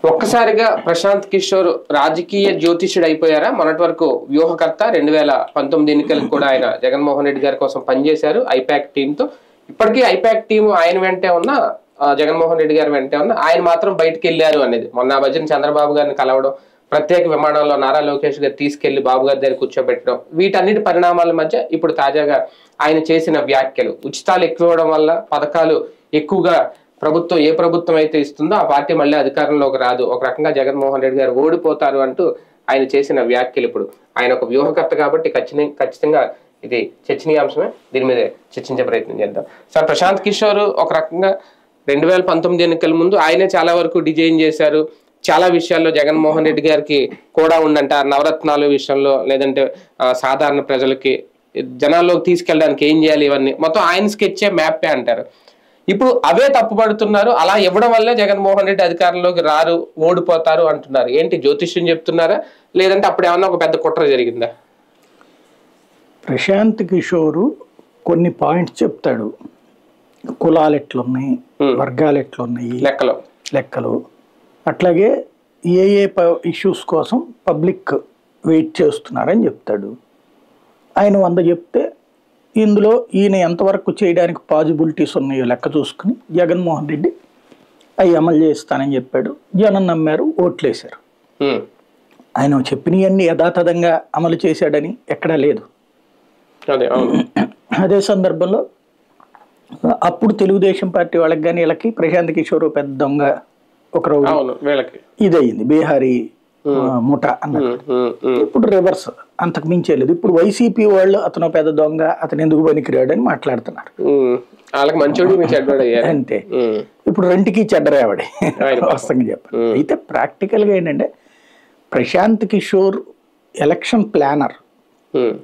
ఒక్కసారిగా ప్రశాంత్ కిషోర్ రాజకీయ జ్యోతిష్యుడు అయిపోయారా మొన్నటి వరకు వ్యూహకర్త రెండు వేల పంతొమ్మిది ఎన్నికలకు కూడా ఆయన జగన్మోహన్ రెడ్డి గారి కోసం పనిచేశారు ఐపాక్ టీంతో ఇప్పటికీ ఐపాక్ టీం ఆయన వెంటే ఉన్న ఆ, జగన్మోహన్ రెడ్డి గారి వెంటే ఉన్న ఆయన మాత్రం బయటికి వెళ్ళారు అనేది మొన్న ఆ భజన చంద్రబాబు గారిని కలవడం ప్రత్యేక విమానంలో నారా లోకేష్ గారు తీసుకెళ్లి బాబు గారి దగ్గర కూర్చోబెట్టడం వీటన్నిటి పరిణామాల మధ్య ఇప్పుడు తాజాగా ఆయన చేసిన వ్యాఖ్యలు ఉచితాలు ఎక్కువ ఇవ్వడం వల్ల పథకాలు ఎక్కువగా ప్రభుత్వం ఏ ప్రభుత్వం అయితే ఇస్తుందో ఆ పార్టీ మళ్ళీ అధికారంలోకి రాదు ఒక రకంగా జగన్మోహన్ రెడ్డి గారు ఓడిపోతారు అంటూ ఆయన చేసిన వ్యాఖ్యలు ఇప్పుడు ఆయన ఒక వ్యూహకర్త కాబట్టి ఖచ్చితంగా ఖచ్చితంగా ఇది చర్చనీయాంశమే దీని మీద చర్చించే ప్రయత్నం చేద్దాం సార్ ప్రశాంత్ కిషోర్ ఒక రకంగా రెండు వేల పంతొమ్మిది ఎన్నికల ముందు ఆయనే చాలా వరకు డిజైన్ చేశారు చాలా విషయాల్లో జగన్మోహన్ రెడ్డి గారికి కూడా ఉందంట ఆ నవరత్నాలు విషయంలో లేదంటే ఆ, సాధారణ ప్రజలకి జనాల్లోకి తీసుకెళ్ళడానికి ఏం చేయాలి ఇవన్నీ మొత్తం ఆయన స్కెచ్చే మ్యాపే అంటారు ఇప్పుడు అవే తప్పుపడుతున్నారు అలా ఇవ్వడం వల్లే జగన్మోహన్ రెడ్డి అధికారంలోకి రారు ఓడిపోతారు అంటున్నారు ఏంటి జ్యోతిష్యం చెప్తున్నారా లేదంటే అప్పుడు ఏమన్నా ఒక పెద్ద కుట్ర జరిగిందా ప్రశాంత్ కిషోరు కొన్ని పాయింట్స్ చెప్తాడు కులాలు ఎట్లున్నాయి Hmm. వర్గాలు ఎట్లున్నాయి లెక్కలో లెక్కలు అట్లాగే ఏ ఏ ఇష్యూస్ కోసం పబ్లిక్ వెయిట్ చేస్తున్నారని చెప్తాడు ఆయన వంద చెప్తే ఇందులో ఈయన ఎంతవరకు చేయడానికి పాజిబిలిటీస్ ఉన్నాయో లెక్క చూసుకుని జగన్మోహన్ రెడ్డి అవి అమలు చేస్తానని చెప్పాడు జనం నమ్మారు ఓట్లేశారు ఉమ్, ఆయన చెప్పినవన్నీ యథాతథంగా అమలు చేశాడని ఎక్కడా లేదు అదే అవును అదే సందర్భంలో అప్పుడు తెలుగుదేశం పార్టీ వాళ్ళకి కానీ వీళ్ళకి ప్రశాంత్ కిషోర్ పెద్ద దొంగ ఒక రోజు అవును వీళ్ళకి ఇదయింది బీహారీ ఆ, ముఠ అన్నది ఉమ్, ఉమ్, ఉమ్, ఇప్పుడు రివర్స్ అంతకు మించే లేదు ఇప్పుడు వైసీపీ వాళ్ళు అతను పెద్ద దొంగ అతను ఎందుకు పనికిరాడు అని మాట్లాడుతున్నారు ఉమ్. వాళ్ళకి మంచోడు మీ చెడ్డోడు అయ్యారు అంతే ఉమ్, ఇప్పుడు రెండుకి చెడ్డరేవాడే ఆయన పాపం. వాస్తవంగా చెప్పాలి అయితే ప్రాక్టికల్గా ఏంటంటే ప్రశాంత్ కిషోర్ ఎలక్షన్ ప్లానర్ ఉమ్,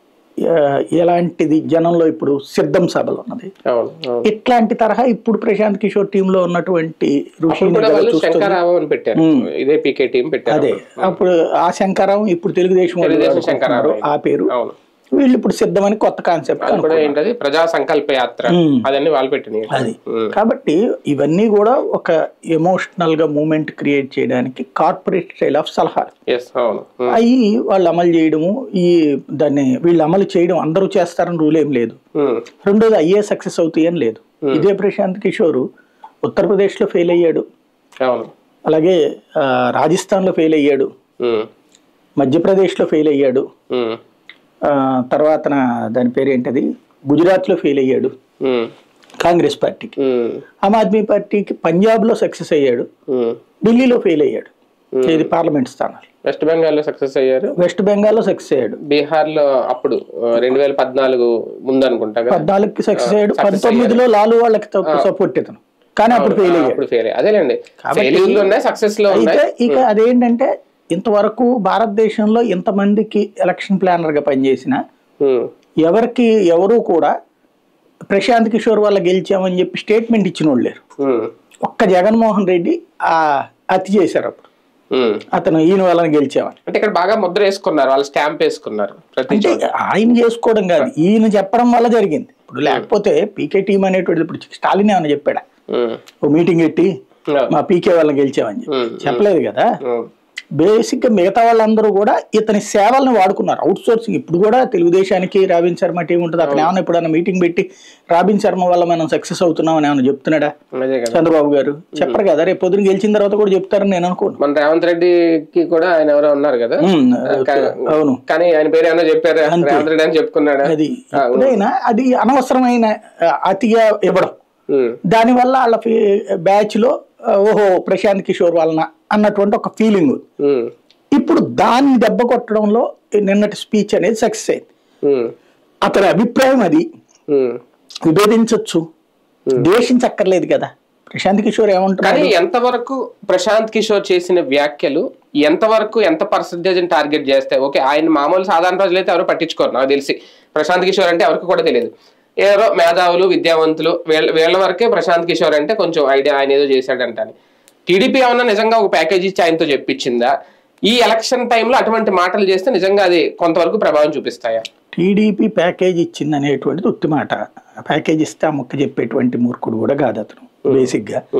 ఎలాంటిది జనంలో ఇప్పుడు సిద్ధం సభలు ఉన్నది అవును అవును ఇట్లాంటి తరహా ఇప్పుడు ప్రశాంత్ కిషోర్ టీమ్ లో ఉన్నటువంటి అప్పుడు ఋషిని కూడా కదా వాళ్ళు చూస్తుంది. శంకరావు అని పెట్టారు ఇదే పీకే టీం పెట్టారు అదే అప్పుడు ఆ శంకరం ఇప్పుడు తెలుగుదేశం వాళ్ళు తెలుగుదేశం వాడుకుంటున్నారు. శంకరారావు. ఆ పేరు అవును వీళ్ళు ఇప్పుడు సిద్ధమని కొత్త కాన్సెప్ట్ అది కూడా ఏంటది ప్రజా సంకల్ప యాత్ర అదన్నీ వాళ్ళు పెట్టినాయి అది ఉమ్, కాబట్టి ఇవన్నీ కూడా ఒక ఎమోషనల్ గా మూమెంట్ క్రియేట్ చేయడానికి కార్పొరేట్ స్టైల్ ఆఫ్ సలహాలు ఎస్ అవును ఉమ్, అవి వాళ్ళు అమలు చేయడము ఈ దాన్ని వీళ్ళు అమలు చేయడం అందరూ చేస్తారని రూల్ ఏం లేదు ఉమ్, రెండోది అయ్యే సక్సెస్ అవుతాయి అని లేదు ఇదే ప్రశాంత్ కిషోర్ ఉత్తరప్రదేశ్ లో ఫెయిల్ అయ్యాడు అవును అలాగే ఆ, రాజస్థాన్లో ఫెయిల్ అయ్యాడు ఉమ్, మధ్యప్రదేశ్లో ఫెయిల్ అయ్యాడు ఉమ్, ఆ, తర్వాత నా దాని పేరు ఏంటది గుజరాత్లో ఫెయిల్ అయ్యాడు ఉమ్, కాంగ్రెస్ పార్టీకి ఉమ్, ఆమ్ ఆద్మీ పార్టీకి పంజాబ్లో సక్సెస్ అయ్యాడు ఉమ్. ఢిల్లీలో ఫెయిల్ అయ్యాడు ఇది పార్లమెంట్ స్థానాలు వెస్ట్ బెంగాల్లో సక్సెస్ అయ్యారు వెస్ట్ బెంగాల్లో సక్సెస్ అయ్యాడు బీహార్ లో అప్పుడు రెండు వేల పద్నాలుగు ముందు అనుకుంటా కదా పద్నాలుగుకి సక్సెస్ అయ్యాడు పంతొమ్మిదిలో లాలు వాళ్ళకి సపోర్ట్ ఇతను కానీ అప్పుడు ఫెయిల్ అయ్యాడు అప్పుడు ఫెయిల్ అదేలేండి ఫెయిల్యూర్ లో ఉన్నాయి సక్సెస్ లో ఉన్నాయి అయితే ఇక అదేంటంటే ఇంతవరకు భారతదేశంలో ఇంతమందికి ఎలక్షన్ ప్లానర్గా పనిచేసిన ఉమ్, ఎవరికి ఎవరు కూడా ప్రశాంత్ కిషోర్ వల్ల గెలిచామని చెప్పి స్టేట్మెంట్ ఇచ్చిన వాళ్ళు లేరు ఉమ్, ఒక్క జగన్మోహన్ రెడ్డి ఆ అతి చేశారు అప్పుడు ఉమ్. అతను ఈయన వలన గెలిచామని అంటే ఇక్కడ బాగా ముద్ర వేసుకున్నారు వాళ్ళు స్టాంప్ వేసుకున్నారు ప్రతి అంటే చోట ఆయన చేసుకోవడం కాదు ఈయన చెప్పడం వల్ల జరిగింది ఇప్పుడు లేకపోతే పీకే టీం అనేటువంటిది ఇప్పుడు స్టాలిన్ ఏమైనా చెప్పాడా ఉమ్, ఓ మీటింగ్ పెట్టి అవును, మా పీకే వాళ్ళని గెలిచామని చెప్పి ఉమ్, చెప్పలేదు కదా ఉమ్, బేసిక్ గా మిగతా వాళ్ళందరూ కూడా ఇతని సేవలను వాడుకున్నారు అవుట్ సోర్సింగ్ ఇప్పుడు కూడా తెలుగుదేశానికి రాబిన్ శర్మ టీం ఉంటుంది అతను ఏమైనా ఎప్పుడైనా మీటింగ్ పెట్టి రాబిన్ శర్మ వల్ల మనం సక్సెస్ అవుతున్నామని ఏమైనా చెప్తున్నాడా అదే కదా చంద్రబాబు గారు చెప్పరు కదా రేపు పొద్దున గెలిచిన తర్వాత కూడా చెప్తారని నేను అనుకోను మన రేవంత్ రెడ్డికి కూడా ఆయన ఎవరో ఉన్నారు కదా ఉమ్, కా- అవును కానీ ఆయన పేరు ఏమన్నా చెప్పారా రేవంత్ రెడ్డి అని చెప్పుకున్నాడా అది ఎప్పుడైనా అది అనవసరమైన ఆ, అతిగా ఇవ్వడం ఉమ్, దానివల్ల వాళ్ళ బ్యాచ్ లో ఆ, ఓహో ప్రశాంత్ కిషోర్ వలన అన్నటువంటి ఒక ఫీలింగ్ ఉమ్, ఇప్పుడు దాన్ని దెబ్బ కొట్టడంలో నిన్నటి స్పీచ్ అనేది సక్సెస్ అయింది ఉమ్, అతని అభిప్రాయం అది ఉమ్. విభేదించవచ్చు ద్వేషించక్కర్లేదు కదా ప్రశాంత్ కిషోర్ ఏమంటున్నారు కానీ ఎంతవరకు ప్రశాంత్ కిషోర్ చేసిన వ్యాఖ్యలు ఎంతవరకు ఎంత పర్సంటేజ్ టార్గెట్ చేస్తాయి ఓకే ఆయన మామూలు సాధారణ ప్రజలు అయితే ఎవరు పట్టించుకోరు నాకు తెలిసి ప్రశాంత్ కిషోర్ అంటే ఎవరికి కూడా తెలియదు ఎవరో మేధావులు విద్యావంతులు వీళ్ళ వీళ్ళ వరకే ప్రశాంత్ కిషోర్ అంటే కొంచెం ఐడియా ఆయన ఏదో చేశాడంట అని టీడీపీ ఏమన్నా నిజంగా ఒక ప్యాకేజ్ ఇచ్చి ఆయనతో చెప్పించిందా ఈ ఎలక్షన్ టైంలో అటువంటి మాటలు చేస్తే నిజంగా అది కొంతవరకు ప్రభావం చూపిస్తాయా టీడీపీ ప్యాకేజ్ ఇచ్చింది అనేటువంటిది ఉత్తి మాట ఆ ప్యాకేజ్ ఇస్తే ఆ ముక్క చెప్పేటువంటి మూర్ఖుడు కూడా కాదు అతను బేసిక్ గా ఉమ్,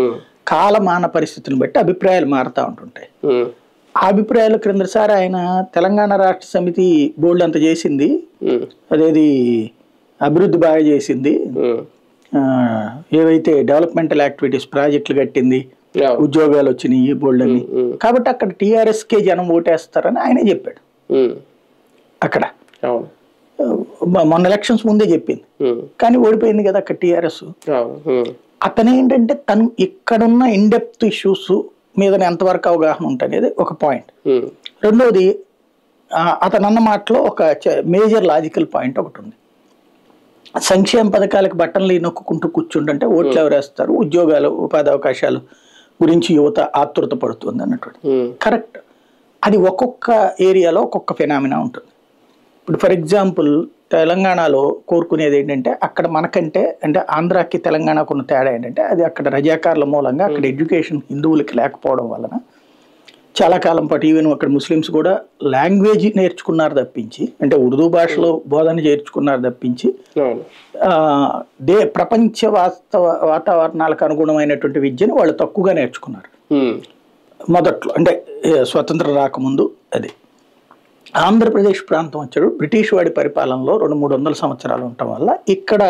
కాలమాన పరిస్థితులను బట్టి అభిప్రాయాలు మారుతూ ఉంటుంటాయి ఉమ్, ఆ అభిప్రాయాలు క్రిందసారి ఆయన తెలంగాణ రాష్ట్ర సమితి బోర్డు అంత చేసింది ఉమ్, అదేది అభివృద్ధి బాగా చేసింది ఉమ్, ఆ, ఏవైతే డెవలప్మెంటల్ యాక్టివిటీస్ ప్రాజెక్టులు కట్టింది అవును, ఉద్యోగాలు వచ్చినాయి బోర్డు అని ఉమ్, కాబట్టి అక్కడ టీఆర్ఎస్కే జనం ఓటేస్తారని ఆయనే చెప్పాడు ఉమ్, అక్కడ అవును ఆ, మొన్న ఎలక్షన్స్ ముందే చెప్పింది ఉమ్, కానీ ఓడిపోయింది కదా అక్కడ టీఆర్ఎస్ అవును ఉమ్, అతను ఏంటంటే తను ఇక్కడున్న ఇన్డెప్త్ ఇష్యూస్ మీద ఎంతవరకు అవగాహన ఉంటుంది అనేది ఒక పాయింట్ ఉమ్, రెండోది ఆ, అతను అన్న మాటలో ఒక మేజర్ లాజికల్ పాయింట్ ఒకటి ఉంది సంక్షేమ పథకాలకు బట్టన్లు నొక్కుంటూ కూర్చుంటుంటే ఓట్లు ఎవరు వేస్తారు ఉద్యోగాలు ఉపాధి అవకాశాలు గురించి యువత ఆతృత పడుతుంది అన్నటువంటి ఉమ్, కరెక్ట్ అది ఒక్కొక్క ఏరియాలో ఒక్కొక్క ఫెనామినా ఉంటుంది ఇప్పుడు ఫర్ ఎగ్జాంపుల్ తెలంగాణలో కోరుకునేది ఏంటంటే అక్కడ మనకంటే అంటే ఆంధ్రాకి తెలంగాణకు ఉన్న తేడా ఏంటంటే అది అక్కడ రజాకారుల మూలంగా అక్కడ ఎడ్యుకేషన్ హిందువులకి లేకపోవడం వలన చాలా కాలం పాటు ఈవెన్ అక్కడ ముస్లిమ్స్ కూడా లాంగ్వేజ్ నేర్చుకున్నారు తప్పించి అంటే ఉర్దూ భాషలో బోధన చేర్చుకున్నారు తప్పించి అవును ఆ, దే ప్రపంచ వాస్తవ వాతావరణాలకు అనుగుణమైనటువంటి విద్యను వాళ్ళు తక్కువగా నేర్చుకున్నారు ఉమ్, మొదట్లో అంటే ఏ, స్వతంత్రం రాకముందు అది ఆంధ్రప్రదేశ్ ప్రాంతం వచ్చాడు బ్రిటిష్ వాడి పరిపాలనలో రెండు మూడు వందల సంవత్సరాలు ఉండటం వల్ల ఇక్కడ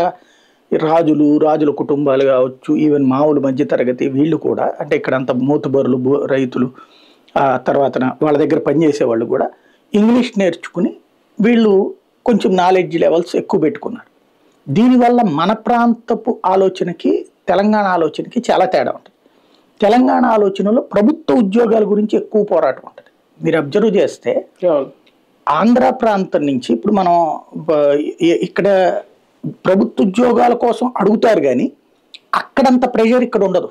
ఈ రాజులు రాజుల కుటుంబాలు కావచ్చు ఈవెన్ మామూలు మధ్యతరగతి వీళ్ళు కూడా అంటే ఇక్కడ అంత మూతుబరులు భూ- రైతులు ఆ తర్వాత వాళ్ళ దగ్గర పనిచేసే వాళ్ళు కూడా ఇంగ్లీష్ నేర్చుకుని వీళ్ళు కొంచెం నాలెడ్జ్ లెవెల్స్ ఎక్కువ పెట్టుకున్నారు దీనివల్ల మన ప్రాంతపు ఆలోచనకి తెలంగాణ ఆలోచనకి చాలా తేడా ఉంటుంది తెలంగాణ ఆలోచనలో ప్రభుత్వ ఉద్యోగాల గురించి ఎక్కువ పోరాటం ఉంటుంది మీరు అబ్జర్వ్ చేస్తే అవును ఆంధ్ర ప్రాంతం నుంచి ఇప్పుడు మనం బ- ఇ- ఇక్కడ ప్రభుత్వ ఉద్యోగాల కోసం అడుగుతారు కానీ అక్కడంత ప్రెషర్ ఇక్కడ ఉండదు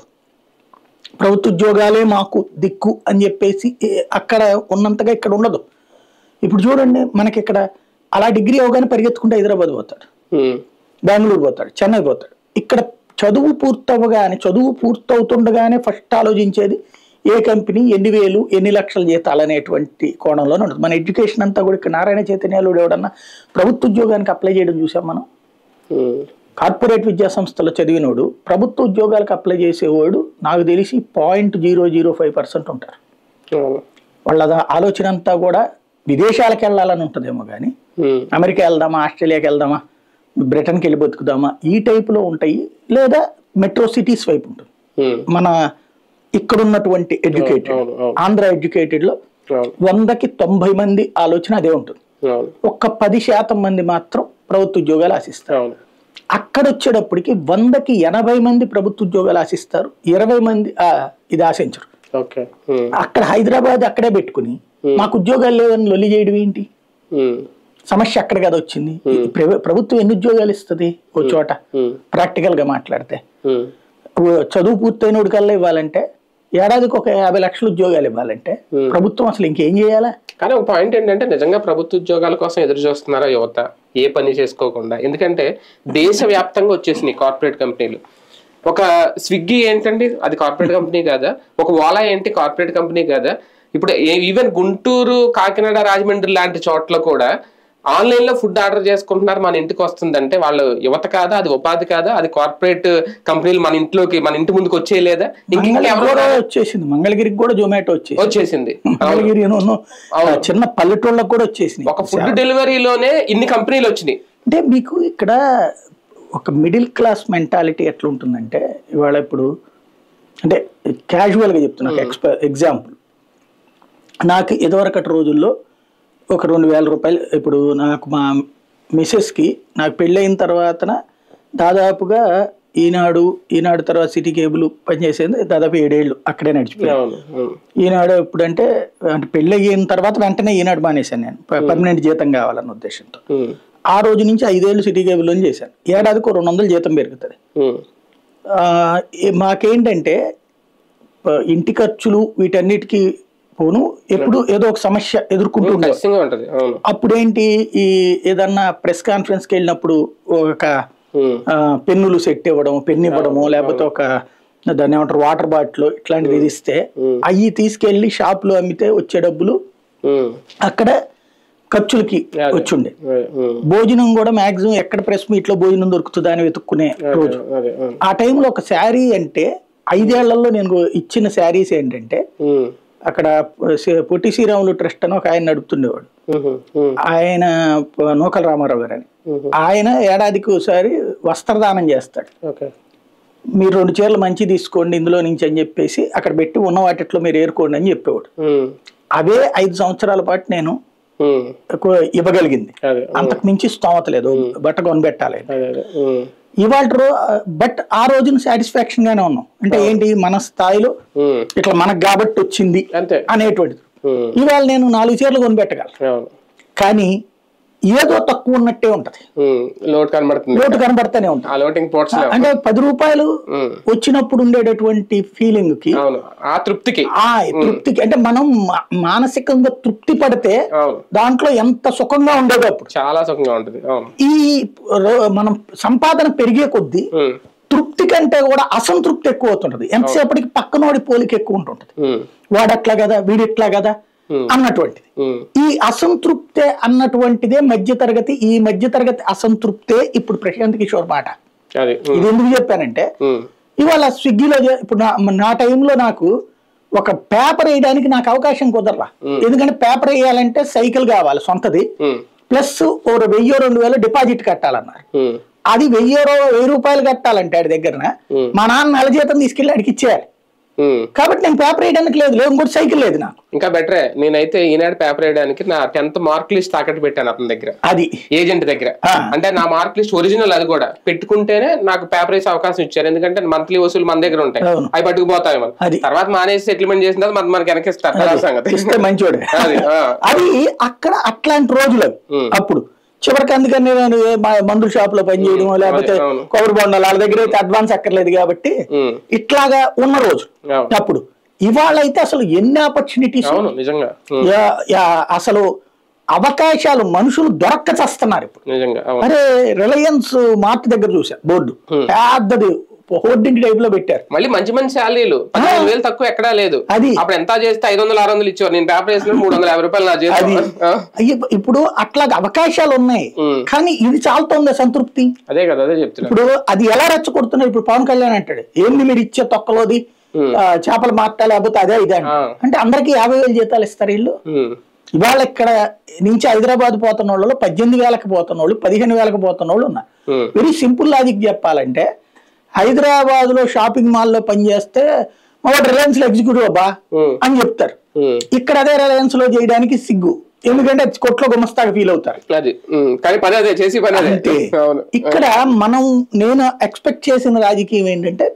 ప్రభుత్వ ఉద్యోగాలే మాకు దిక్కు అని చెప్పేసి ఏ- అక్కడ ఉన్నంతగా ఇక్కడ ఉండదు ఇప్పుడు చూడండి మనకి ఇక్కడ అలా డిగ్రీ అవగానే పరిగెత్తుకుంటే హైదరాబాద్ పోతాడు ఉమ్, బెంగళూరు పోతాడు చెన్నై పోతాడు ఇక్కడ చదువు పూర్తవగానే చదువు పూర్తవుతుండగానే ఫస్ట్ ఆలోచించేది ఏ కంపెనీ ఎన్ని వేలు ఎన్ని లక్షల జీతాలు అనేటువంటి కోణంలోనే ఉంటుంది మన ఎడ్యుకేషన్ అంతా కూడా ఇక్కడ నారాయణ చైతన్యాలు ఎవడన్నా ప్రభుత్వ ఉద్యోగానికి అప్లై చేయడం చూసాం మనం ఉమ్, కార్పొరేట్ విద్యా సంస్థలో చదివినోడు ప్రభుత్వ ఉద్యోగాలకు అప్లై చేసేవాడు నాకు తెలిసి point zero zero five percent ఉంటారు అవును వాళ్ళ దా- ఆలోచన అంతా కూడా విదేశాలకు వెళ్ళాలని ఉంటుందేమో కానీ ఉమ్, అమెరికా వెళ్దామా ఆస్ట్రేలియాకి వెళ్దామా బ్రిటన్కి వెళ్ళి బతుకుదామా ఈ టైపులో ఉంటాయి లేదా మెట్రో సిటీస్ వైపు ఉంటుంది ఉమ్, మన ఇక్కడ ఉన్నటువంటి ఎడ్యుకేటెడ్ అవును అవును ఆంధ్ర ఎడ్యుకేటెడ్లో అవును వందకి తొంభై మంది ఆలోచన అదే ఉంటుంది అవును ఒక్క పది శాతం మంది మాత్రం ప్రభుత్వ ఉద్యోగాలు ఆశిస్తారు అవును అక్కడ వచ్చేటప్పటికి వందకి ఎనభై మంది ప్రభుత్వ ఉద్యోగాలు ఆశిస్తారు ఇరవై మంది ఆ, ఇది ఆశించరు ఓకే ఉమ్, అక్కడ హైదరాబాద్ అక్కడే పెట్టుకుని మాకు ఉద్యోగాలు లేవని లొల్లి చేయడం ఏంటి ఉమ్, సమస్య అక్కడ కదా వచ్చింది ప్రైవే- ప్రభుత్వం ఎన్ని ఉద్యోగాలు ఇస్తుంది ఓ చోట ఉమ్, ప్రాక్టికల్ గా మాట్లాడితే ఉమ్, ఓ చదువు పూర్తయినోడి కల్లా ఇవ్వాలంటే ఏడాదికి ఒక యాభై లక్షల ఉద్యోగాలు ఇవ్వాలంటే ప్రభుత్వం అసలు ఇంకేం చేయాలా కానీ ఒక పాయింట్ ఏంటంటే నిజంగా ప్రభుత్వ ఉద్యోగాల కోసం ఎదురు చూస్తున్నారా యువత ఏ పని చేసుకోకుండా ఎందుకంటే దేశవ్యాప్తంగా వచ్చేసినాయి కార్పొరేట్ కంపెనీలు ఒక స్విగ్గీ ఏంటండి అది కార్పొరేట్ కంపెనీ కాదా ఒక ఓలా ఏంటి కార్పొరేట్ కంపెనీ కాదా ఇప్పుడు ఈవెన్ గుంటూరు కాకినాడ రాజమండ్రి లాంటి చోట్ల కూడా ఆన్లైన్ లో ఫుడ్ ఆర్డర్ చేసుకుంటున్నారు మన ఇంటికి వస్తుందంటే వాళ్ళు యువత కాదా అది ఉపాధి కాదా అది కార్పొరేట్ కంపెనీలు మన ఇంట్లోకి మన ఇంటి ముందుకు వచ్చేయలేదా ఇంక మంగళగిరి ఇంకెవరు కూడా వచ్చేసింది మంగళగిరికి కూడా జొమాటో వచ్చేసింది వచ్చేసింది మంగళగిరి చిన్న పల్లెటూళ్ళకు కూడా వచ్చేసింది ఒక ఫుడ్ డెలివరీలోనే ఇన్ని కంపెనీలు వచ్చినాయి అంటే మీకు ఇక్కడ ఒక మిడిల్ క్లాస్ మెంటాలిటీ ఎట్లా ఉంటుందంటే ఇవాళ ఇప్పుడు అంటే క్యాజువల్గా చెప్తున్నా ఎక్స్ప ఎగ్జాంపుల్ నాకు ఇదివరకటి రోజుల్లో ఒక రెండు వేల రూపాయలు ఇప్పుడు నాకు మా మిసెస్కి నాకు పెళ్ళయిన తర్వాతన దాదాపుగా ఈనాడు ఈనాడు తర్వాత సిటీ కేబుల్ పనిచేసేది దాదాపు ఏడేళ్ళు అక్కడే నడిచిపోయింది అవును అవును. ఈనాడు ఎప్పుడంటే అంటే పెళ్ళి అయిన తర్వాత వెంటనే ఈనాడు మానేశాను నేను పర్మనెంట్ జీతం కావాలన్న ఉద్దేశంతో ఉమ్, ఆ రోజు నుంచి ఐదేళ్ళు సిటీ కేబుల్ అని చేశాను ఏడాదికి ఓ రెండు వందలు జీతం పెరుగుతుంది ఉమ్, ఆ, ఈ- మాకేంటంటే ప- ఇంటి ఖర్చులు వీటన్నిటికీ పోను ఎప్పుడు ఏదో ఒక సమస్య ఎదుర్కొంటూ ఉండేవారు ఖచ్చితంగా ఉంటది అవును అప్పుడేంటి ఈ ఏదన్నా ప్రెస్ కాన్ఫరెన్స్కి వెళ్ళినప్పుడు ఒక ఉమ్, ఆ, పెన్నులు సెట్ ఇవ్వడం పెన్ ఇవ్వడము లేకపోతే ఒక దాన్ని ఏమంటారు వాటర్ బాటిల్ ఇట్లాంటిది ఇది ఇస్తే ఉమ్. అవి తీసుకెళ్లి షాపులో అమ్మితే వచ్చే డబ్బులు ఉమ్, అక్కడ ఖర్చులకి వచ్చుండే అదే, ఉమ్, భోజనం కూడా మాక్సిమం ఎక్కడ ప్రెస్ మీట్ లో భోజనం దొరుకుతుందా అని వెతుక్కునే రోజు అదే అవును. ఆ టైంలో ఒక శారీ అంటే ఐదేళ్లలో నేను ఇచ్చిన శారీస్ ఏంటంటే ఉమ్, అక్కడ శ్రీ- పొట్టి శ్రీరాములు ట్రస్ట్ అని ఒక ఆయన నడుపుతుండేవాడు ఉహు, ఉమ్, ఆయన ప- నూకల రామారావు గారు అని ఉహు. ఆయన ఏడాదికి ఒకసారి వస్త్రదానం చేస్తాడు ఓకే మీరు రెండు చీరలు మంచి తీసుకోండి ఇందులో నుంచి అని చెప్పేసి అక్కడ పెట్టి ఉన్న వాటిట్లో మీరు ఏరుకోండి అని చెప్పేవాడు ఉమ్, అవే ఐదు సంవత్సరాల పాటు నేను ఉమ్, ఎక్కువ ఇవ్వగలిగింది అదే అంతకు మించి స్తోమత లేదు బట్ట కొనిపెట్టాలి అదే అదే ఉమ్, ఇవాళ రో బట్ ఆ రోజున సాటిస్ఫాక్షన్ గానే ఉన్నాం అంటే ఏంటి మన స్థాయిలో ఉమ్, ఇట్లా మనకు కాబట్టి వచ్చింది అంతే అనేటువంటిది ఉమ్, ఇవాళ నేను నాలుగు చీరలు కొనిపెట్టగలను అవును కానీ ఏదో తక్కువ ఉన్నట్టే ఉంటది ఉమ్, లోటు కనబడుతుంది లోటు కనబడతానే ఉంటుంది ఆ లోటింగ్ పోర్ట్స్ లేవు. అంటే పది రూపాయలు ఉమ్, వచ్చినప్పుడు ఉండేటటువంటి ఫీలింగ్ కి అవును ఆ తృప్తికి ఆ తృప్తికి అంటే మనం మా- మానసికంగా తృప్తి పడితే అవును దాంట్లో ఎంత సుఖంగా ఉండేదో అప్పుడు చాలా సుఖంగా ఉంటుంది అవును ఈ రో- మనం సంపాదన పెరిగే కొద్దీ ఉమ్, తృప్తి కంటే కూడా అసంతృప్తి ఎక్కువ అవుతుంటది ఎంతసేపటికి పక్కనోడి పోలిక ఎక్కువ ఉంటుంటది ఉమ్, వాడు అట్లా కదా వీడు ఇట్లా కదా ఉమ్, అన్నటువంటిది ఉమ్, ఈ అసంతృప్తే అన్నటువంటిదే మధ్య తరగతి ఈ మధ్య తరగతి అసంతృప్తే ఇప్పుడు ప్రశాంత్ కిషోర్ మాట అది ఉమ్, ఇది ఎందుకు చెప్పానంటే ఉమ్, ఇవాళ స్విగ్గీలో చే- ఇప్పుడు నా నా టైంలో నాకు ఒక పేపర్ వేయడానికి నాకు అవకాశం కుదరలా ఎందుకంటే పేపర్ వేయాలంటే సైకిల్ కావాలి సొంతది ఉమ్, ప్లస్ ఓ వెయ్యో రెండు వేలు డిపాజిట్ కట్టాలన్నారు ఉమ్, అది వెయ్యో రో- వెయ్యి రూపాయలు కట్టాలంటే ఆడి దగ్గర ఉమ్. మా నాన్న నెల జీతం తీసుకెళ్ళి ఆడికి ఇచ్చేయాలి ఉమ్. కాబట్టి నేను పేపర్ వేయడానికి లేదు లేదు ఇంకోటి సైకిల్ లేదు నాకు ఇంకా బెటరే నేనైతే ఈనాడు పేపర్ వేయడానికి నా టెన్త్ మార్క్ లిస్ట్ తాకట్టు పెట్టాను అతని దగ్గర అది ఏజెంట్ దగ్గర ఆ. అంటే నా మార్క్ లిస్ట్ ఒరిజినల్ అది కూడా పెట్టుకుంటేనే నాకు పేపర్ వేసే అవకాశం ఇచ్చారు ఎందుకంటే మంత్లీ వసూలు మన దగ్గర ఉంటాయి అవును. అవి పట్టుకుపోతాయి మనం అది. తర్వాత మానేసి సెటిల్మెంట్ చేసిన తర్వాత మన మనకి వెనకిస్తారు తర్వాత సంగతి ఇస్తే మంచోడే అది ఆ. అది అక్కడ అట్లాంటి రోజులు అవి. ఉమ్. అప్పుడు చివరికి అందుకని నేను ఏ మా- మందుల షాప్ లో పనిచేయడం లేకపోతే అవును. కొబ్బరి బొండాలు వాళ్ళ దగ్గర అయితే అడ్వాన్స్ అక్కర్లేదు కాబట్టి ఉమ్. ఇట్లాగా ఉన్న రోజు అవును. అప్పుడు ఇవాళ అయితే అసలు ఎన్ని ఆపర్చునిటీస్ అవును నిజంగా ఉమ్, అసలు అవకాశాలు మనుషులు దొరక్క చస్తున్నారు ఇప్పుడు నిజంగా అవును అరే రిలయన్స్ మార్ట్ దగ్గర చూసా బోర్డు Hmm. పెద్దది హోర్డింగ్ టైప్ లో పెట్టారు మళ్ళీ మంచి మంచి శాలరీలు పదిహేను వేలు తక్కువ ఎక్కడా లేదు అది. అప్పుడు ఎంత చేస్తే ఐదు వందలు ఆరు వందలు ఇచ్చేవారు నేను పేపర్ వేసిన మూడు వందల యాభై రూపాయలు నా అది జీతం ఆ, ఇప్- ఇప్పుడు అట్లా అవకాశాలు ఉన్నాయి ఉమ్. కానీ ఇది చాలుతోంది సంతృప్తి అదే కదా అదే చెప్తున్నా ఇప్పుడు అది ఎలా రెచ్చగొడుతున్నారు ఇప్పుడు పవన్ కళ్యాణ్ అంటాడు ఏంది మీరు ఇచ్చే తొక్కలోది ఉమ్. ఆ, చేపలు మార్తా లేకపోతే అదే ఇదే అంటాడు. ఆ. అంటే అందరికి యాభై వేలు జీతాలు ఇస్తారు వీళ్ళు ఉమ్, ఇవాళ ఇక్కడ నుంచి హైదరాబాద్ పోతున్న వాళ్ళు పద్దెనిమిది వేలకు పోతున్న వాళ్ళు పదిహేను వేలకు పోతున్న వాళ్ళు ఉన్నారు ఉమ్, వెరీ సింపుల్ లాజిక్ చెప్పాలంటే హైదరాబాద్ లో షాపింగ్ మాల్లో పనిచేస్తే మా వాడు రిలయన్స్ లో ఎగ్జిక్యూటివ్ అబ్బా ఉమ్, అని చెప్తారు ఉమ్. ఇక్కడ అదే రిలయన్స్ లో చేయడానికి సిగ్గు ఎందుకంటే కొట్లో గుమస్తాగా ఫీల్ అవుతారు అది ఉమ్, కానీ పని అదే చేసి పని అదే అంటే అవును ఇక్కడ మనం నేను ఎక్స్పెక్ట్ చేసిన రాజకీయం ఏంటంటే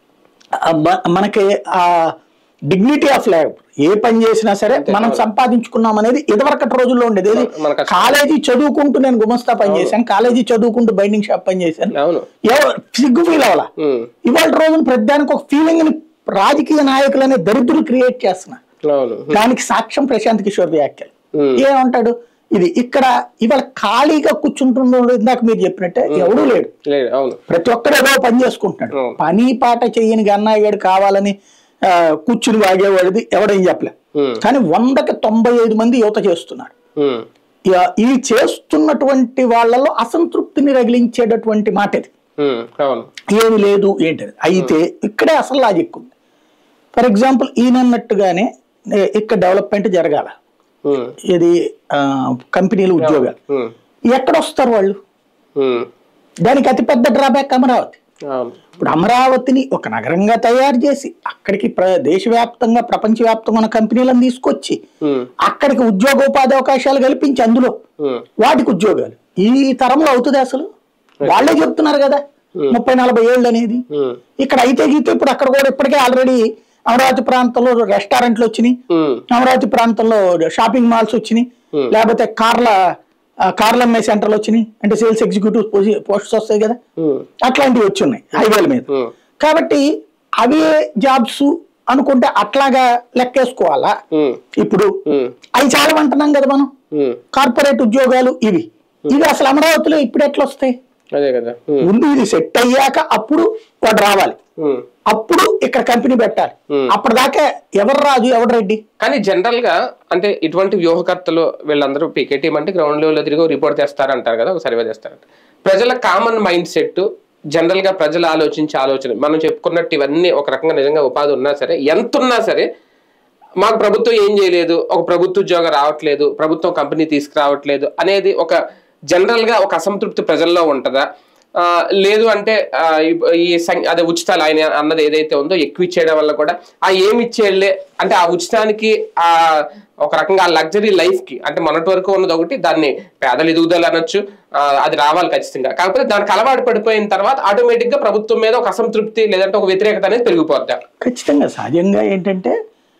ఆ మ- మనకి ఆ డిగ్నిటీ ఆఫ్ లైఫ్ ఏ పని చేసినా సరే మనం సంపాదించుకున్నాం అనేది ఇదివరకటి రోజుల్లో ఉండేది ఏది మన కష్టం. కాలేజీ చదువుకుంటూ నేను గుమస్తా పని చేశాను కాలేజీ చదువుకుంటూ బైండింగ్ షాప్ పని చేశాను అవును ఎవ- సిగ్గు ఫీల్ అవ్వాల ఉమ్, ఇవాళ రోజున ప్రతిదానికి ఒక ఫీలింగ్ ని రాజకీయ నాయకులనే దరిద్రులు క్రియేట్ చేస్తున్నారు అవును దానికి సాక్ష్యం ప్రశాంత్ కిషోర్ వ్యాఖ్యలు ఉమ్, ఏమంటాడు ఇది ఇక్కడ ఇవాళ ఖాళీగా కూర్చుంటున్నాడు ఇందాక మీరు చెప్పినట్టే ఎవడూ లేడు లేదు అవును ప్రతి ఒక్కరు ఏదో పని చేసుకుంటున్నాడు అవును. పని పాట చెయ్యని గన్నాయి గడు కావాలని ఆ, కూర్చుని వాగేవాడిది ఎవడేం చెప్పలే ఉమ్, కానీ వందకి తొంభై ఐదు మంది యువత చేస్తున్నారు ఉమ్, ఇక ఈ చేస్తున్నటువంటి వాళ్ళలో అసంతృప్తిని రగిలించేటటువంటి మాట ఇది ఉమ్, అవును ఏమి లేదు ఏంటది అయితే ఇక్కడే అసలు లాజిక్ ఉంది ఫర్ ఎగ్జాంపుల్ ఈయనన్నట్టుగానే ఏ, ఇక్కడ డెవలప్మెంట్ జరగాల ఉమ్, ఇది ఆ, కంపెనీలు ఉద్యోగాలు ఉమ్, ఎక్కడ వస్తారు వాళ్ళు ఉమ్, దానికి అతిపెద్ద డ్రాబ్యాక్ అమరావతి అవును ఇప్పుడు అమరావతిని ఒక నగరంగా తయారు చేసి అక్కడికి ప్ర దేశవ్యాప్తంగా ప్రపంచవ్యాప్తంగా ఉన్న కంపెనీలను తీసుకొచ్చి ఉమ్, అక్కడికి ఉద్యోగోపాధి అవకాశాలు కల్పించి అందులో ఉమ్, వాటికి ఉద్యోగాలు ఈ తరంలో అవుతుంది అసలు వాళ్ళే చెప్తున్నారు కదా ముప్పై నలభై ఏళ్ళు అనేది ఉమ్, ఇక్కడ అయితే గీతే ఇప్పుడు అక్కడ కూడా ఇప్పటికే ఆల్రెడీ అమరావతి ప్రాంతంలో రెస్టారెంట్లు వచ్చినాయి ఉమ్, అమరావతి ప్రాంతంలో షాపింగ్ మాల్స్ వచ్చినాయి Hmm. లేకపోతే కార్ల ఆ, కార్ల అమ్మే సెంటర్లు వచ్చినాయి అంటే సేల్స్ ఎగ్జిక్యూటివ్ పోస్ట్స్ వస్తాయి కదా ఉమ్, అట్లాంటివి వచ్చి ఉన్నాయి హైవేల మీద ఉమ్, కాబట్టి అవే జాబ్స్ అనుకుంటే అట్లాగా లెక్కేసుకోవాలా ఉమ్, ఇప్పుడు ఉమ్, అవి చాలా అంటున్నాం కదా మనం ఉమ్, కార్పొరేట్ ఉద్యోగాలు ఇవి ఇవి అసలు అమరావతిలో ఇప్పుడు ఎట్లా వస్తాయి అదే కదా ఉమ్, ముందు ఇది సెట్ అయ్యాక అప్పుడు వాడు రావాలి ఉమ్. అప్పుడు ఇక్కడ కంపెనీ పెట్టాలి Hmm. అప్పటిదాకా ఎవరు రాజు ఎవరు రెడ్డి కానీ జనరల్ గా అంటే ఇటువంటి వ్యూహకర్తలు వీళ్ళందరూ పీకే టీం అంటే గ్రౌండ్ లెవెల్ తిరిగి రిపోర్ట్ చేస్తారు అంటారు కదా ఒక సర్వే చేస్తారు ప్రజల కామన్ మైండ్ సెట్ జనరల్ గా ప్రజలు ఆలోచించే ఆలోచన మనం చెప్పుకున్నట్టు ఇవన్నీ ఒక రకంగా నిజంగా ఉపాధి ఉన్నా సరే ఎంత ఉన్నా సరే మాకు ప్రభుత్వం ఏం చేయలేదు ఒక ప్రభుత్వ ఉద్యోగం రావట్లేదు ప్రభుత్వం కంపెనీ తీసుకురావట్లేదు అనేది ఒక జనరల్ గా ఒక అసంతృప్తి ప్రజల్లో ఉంటుందా ఆ, లేదు అంటే ఆ, ఈ- ఈ సం- అదే ఉచితాలు ఆయన అన్నది ఏదైతే ఉందో ఎక్కువ ఇచ్చేయడం వల్ల కూడా ఆ ఏమి ఇచ్చేళ్ళే అంటే ఆ ఉచితానికి ఆ ఒక రకంగా ఆ లగ్జరీ లైఫ్ కి అంటే మొన్నటి వరకు ఉన్నది ఒకటి దాన్ని పేదల ఎదుగుదల అనొచ్చు ఆ, అది రావాలి ఖచ్చితంగా కాకపోతే దానికి అలవాటు పడిపోయిన తర్వాత ఆటోమేటిక్ గా ప్రభుత్వం మీద ఒక అసంతృప్తి లేదంటే ఒక వ్యతిరేకత అనేది పెరిగిపోద్ది ఖచ్చితంగా సహజంగా ఏంటంటే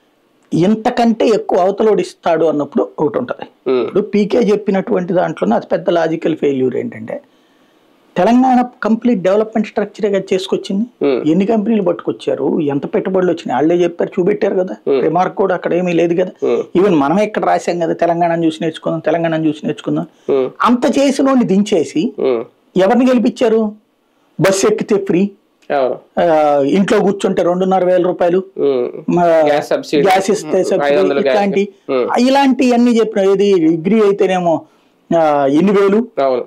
ఇంతకంటే ఎక్కువ అవతలోడు ఇస్తాడు అన్నప్పుడు ఒకటి ఉంటుంది ఉమ్, ఇప్పుడు పీకే చెప్పినటువంటి దాంట్లోనే అతి పెద్ద లాజికల్ ఫెయిల్యూర్ ఏంటంటే తెలంగాణ కంప్లీట్ డెవలప్మెంట్ స్ట్రక్చర్గా చేసుకొచ్చింది ఉమ్, ఎన్ని కంపెనీలు పట్టుకొచ్చారు ఎంత పెట్టుబడులు వచ్చినాయి వాళ్ళే చెప్పారు చూపెట్టారు కదా రిమార్క్ కూడా అక్కడ ఏమీ లేదు కదా ఉమ్, ఈవెన్ మనమే ఇక్కడ రాశాం కదా తెలంగాణను చూసి నేర్చుకుందాం తెలంగాణను చూసి నేర్చుకుందాం ఉమ్, అంత చేసిన దించేసి ఉమ్, ఎవరిని గెలిపించారు బస్సు ఎక్కితే ఫ్రీ అవును ఆ, ఇంట్లో కూర్చుంటే రెండున్నర వేల రూపాయలు ఉమ్, మా గ్యాస్ సబ్సిడీ గ్యాస్ ఇస్తే ఉమ్, సబ్సిడీ ఐదు వందలు గ్యాస్ ఇట్లాంటి ఉమ్, ఇలాంటివన్నీ చెప్పిన ఏది డిగ్రీ అయితేనేమో ఆ, ఎన్ని వేలు అవును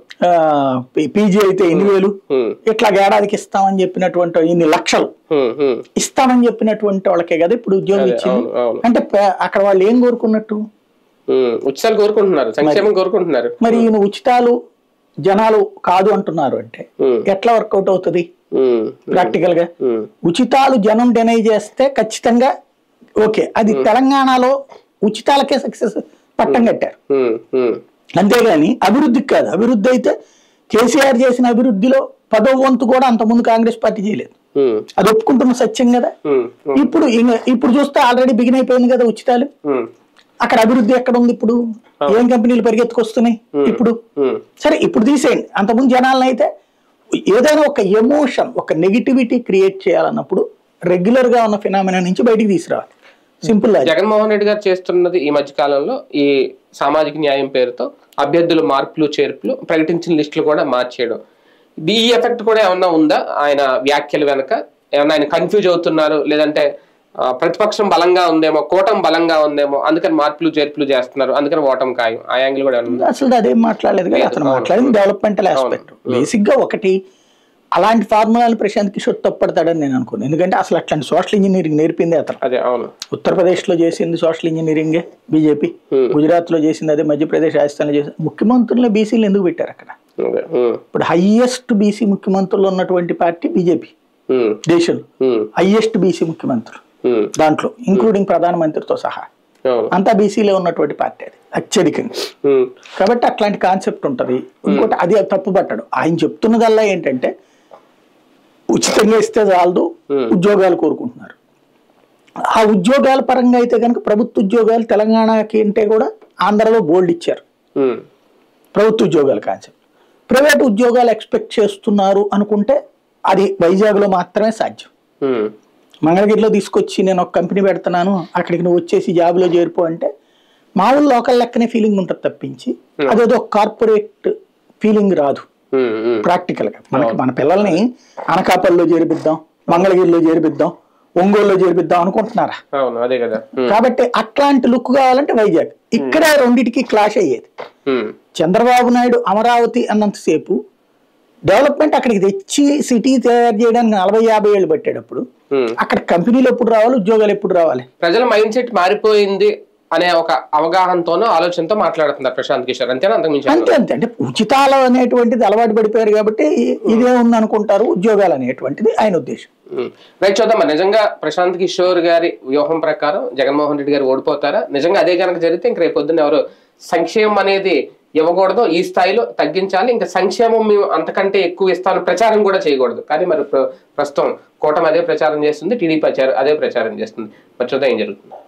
పీజీ అయితే ఎన్ని వేలు ఉమ్, ఇట్లా ఏడాదికి ఇస్తామని చెప్పినటువంటి ఇన్ని లక్షలు ఉమ్, ఉమ్, ఇస్తామని చెప్పినటువంటి వాళ్ళకే కదా ఇప్పుడు ఉద్యోగం అదే, ఇచ్చింది అవును అవును అంటే పే- అక్కడ వాళ్ళు ఏం కోరుకున్నట్టు ఉమ్, ఉచితాలు కోరుకుంటున్నారు సంక్షేమం కోరుకుంటున్నారు మరి ఈయన ఉచితాలు జనాలు కాదు అంటున్నారు అంటే ఉమ్, ఎట్లా వర్కౌట్ అవుతుంది ఉమ్, ప్రాక్టికల్ గా ఉమ్, ఉచితాలు జనం డెనై చేస్తే ఖచ్చితంగా ఓకే అది తెలంగాణలో ఉచితాలకే సక్సెస్ పట్టం కట్టారు ఉమ్, ఉమ్, అంతేగాని అభివృద్ధికి కాదు అభివృద్ధి అయితే కేసీఆర్ చేసిన అభివృద్ధిలో పదో వంతు కూడా అంతకుముందు కాంగ్రెస్ పార్టీ చేయలేదు ఉమ్, అది ఒప్పుకుంటున్న సత్యం కదా ఉమ్, ఉమ్, ఇప్పుడు ఇంక- ఇప్పుడు చూస్తే ఆల్రెడీ బిగిన్ అయిపోయింది కదా ఉచితాలు ఉమ్, అక్కడ అభివృద్ధి ఎక్కడ ఉంది ఇప్పుడు ఏం కంపెనీలు పరిగెత్తుకొస్తున్నాయి ఇప్పుడు ఉమ్, సరే ఇప్పుడు తీసేయండి అంతకుముందు జనాలను అయితే ఏదైనా ఒక ఎమోషన్ ఒక నెగిటివిటీ క్రియేట్ చేయాలన్నప్పుడు రెగ్యులర్ గా ఉన్న ఫినామినా నుంచి బయటికి తీసుకురావాలి సింపుల్ జగన్మోహన్ రెడ్డి గారు చేస్తున్నది ఈ మధ్య కాలంలో ఈ సామాజిక న్యాయం పేరుతో అభ్యర్థుల మార్పులు చేర్పులు ప్రకటించిన లిస్టులు కూడా మార్చేయడం ఇది- ఈ ఎఫెక్ట్ కూడా ఏమన్నా ఉందా ఆయన వ్యాఖ్యల వెనక ఏమన్నా ఆయన కన్ఫ్యూజ్ అవుతున్నారు లేదంటే ఆ, ప్రతిపక్షం బలంగా ఉందేమో కూటమి బలంగా ఉందేమో అందుకని మార్పులు చేర్పులు చేస్తున్నారు అందుకని ఓటం ఖాయం ఆ యాంగిల్ కూడా ఏమన్నా ఉందా? అసలు అదేం మాట్లాడలేదు కదా అతను మాట్లాడింది డెవలప్మెంటల్ ఆస్పెక్ట్ బేసిక్ గా ఒకటి అలాంటి ఫార్ములాలు ప్రశాంత్ కిషోర్ తప్పడతాడని నేను అనుకోను ఎందుకంటే అసలు అట్లాంటి సోషల్ ఇంజనీరింగ్ నేర్పింది అతను అదే అవును ఉత్తరప్రదేశ్ లో చేసింది సోషల్ ఇంజనీరింగే బీజేపీ Hmm. గుజరాత్ లో చేసింది అదే మధ్యప్రదేశ్ రాజస్థాన్లో చేసింది ముఖ్యమంత్రులు బీసీలు ఎందుకు పెట్టారు అక్కడ అదే ఉమ్, ఇప్పుడు హైయెస్ట్ బీసీ ముఖ్యమంత్రులు ఉన్నటువంటి పార్టీ బీజేపీ ఉమ్, దేశంలో ఉమ్, హైయెస్ట్ బీసీ ముఖ్యమంత్రులు ఉమ్, దాంట్లో ఇంక్లూడింగ్ ప్రధానమంత్రితో సహా అవును అంతా బీసీలో ఉన్నటువంటి పార్టీ అది అత్యధికంగా ఉమ్, కాబట్టి అట్లాంటి కాన్సెప్ట్ ఉంటది ఇంకోటి అది తప్పు పట్టడు ఆయన చెప్తున్నదల్లా ఏంటంటే ఉచితంగా ఇస్తే చాలదు Hmm. ఉద్యోగాలు కోరుకుంటున్నారు ఆ ఉద్యోగాల పరంగా అయితే కనుక ప్రభుత్వ ఉద్యోగాలు తెలంగాణకి అంటే కూడా ఆంధ్రలో బోల్డ్ ఇచ్చారు ఉమ్, ప్రభుత్వ ఉద్యోగాల కాన్సెప్ట్ ప్రైవేట్ ఉద్యోగాలు ఎక్స్పెక్ట్ చేస్తున్నారు అనుకుంటే అది వైజాగ్లో మాత్రమే సాధ్యం ఉమ్, మంగళగిరిలో తీసుకొచ్చి నేను ఒక కంపెనీ పెడుతున్నాను అక్కడికి నువ్వు వచ్చేసి జాబ్లో చేరిపో అంటే మామూలు లోకల్ లెక్కనే ఫీలింగ్ ఉంటుంది తప్పించి అదేదో కార్పొరేట్ ఫీలింగ్ రాదు ఉమ్, ఉమ్, ప్రాక్టికల్ గా మనకి మన పిల్లల్ని అనకాపల్లిలో చేర్పిద్దాం మంగళగిరిలో చేర్పిద్దాం ఒంగోలులో చేర్పిద్దాం అనుకుంటున్నారా అవును అదే కదా ఉమ్, కాబట్టి అట్లాంటి లుక్ కావాలంటే వైజాగ్ ఇక్కడే రెండిటికి క్లాష్ అయ్యేది ఉమ్, చంద్రబాబు నాయుడు అమరావతి అన్నంతసేపు డెవలప్మెంట్ అక్కడికి తెచ్చి సిటీ తయారు చేయడానికి నలభై యాభై ఏళ్ళు పట్టేటప్పుడు ఉమ్. అక్కడ కంపెనీలు ఎప్పుడు రావాలి ఉద్యోగాలు ఎప్పుడు రావాలి ప్రజల మైండ్ సెట్ మారిపోయింది అనే ఒక అవగాహనతోనో ఆలోచనతో మాట్లాడుతున్నారు ప్రశాంత్ కిషోర్ అంతేనా అంతకుమించి ఏమన్నా? అంతే అంతే అంటే ఉచితాలు అనేటువంటిది అలవాటు పడిపోయారు కాబట్టి ఇదే ఉంది అనుకుంటారు ఉద్యోగాలు అనేటువంటిది ఆయన ఉద్దేశం ఉమ్. రైట్ చూద్దాం మరి నిజంగా ప్రశాంత్ కిషోర్ గారి వ్యూహం ప్రకారం జగన్మోహన్ రెడ్డి గారు ఓడిపోతారా నిజంగా అదే కనుక జరిగితే ఇంక రేపు పొద్దున్న ఎవరు సంక్షేమం అనేది ఇవ్వకూడదు ఈ స్థాయిలో తగ్గించాలి ఇంకా సంక్షేమం మేము అంతకంటే ఎక్కువ ఇస్తాను ప్రచారం కూడా చేయకూడదు కానీ మరి ప్ర- ప్రస్తుతం కూటమి అదే ప్రచారం చేస్తుంది టీడీపీ అదే ప్రచారం చేస్తుంది మరి చూద్దాం ఏం జరుగుతుంది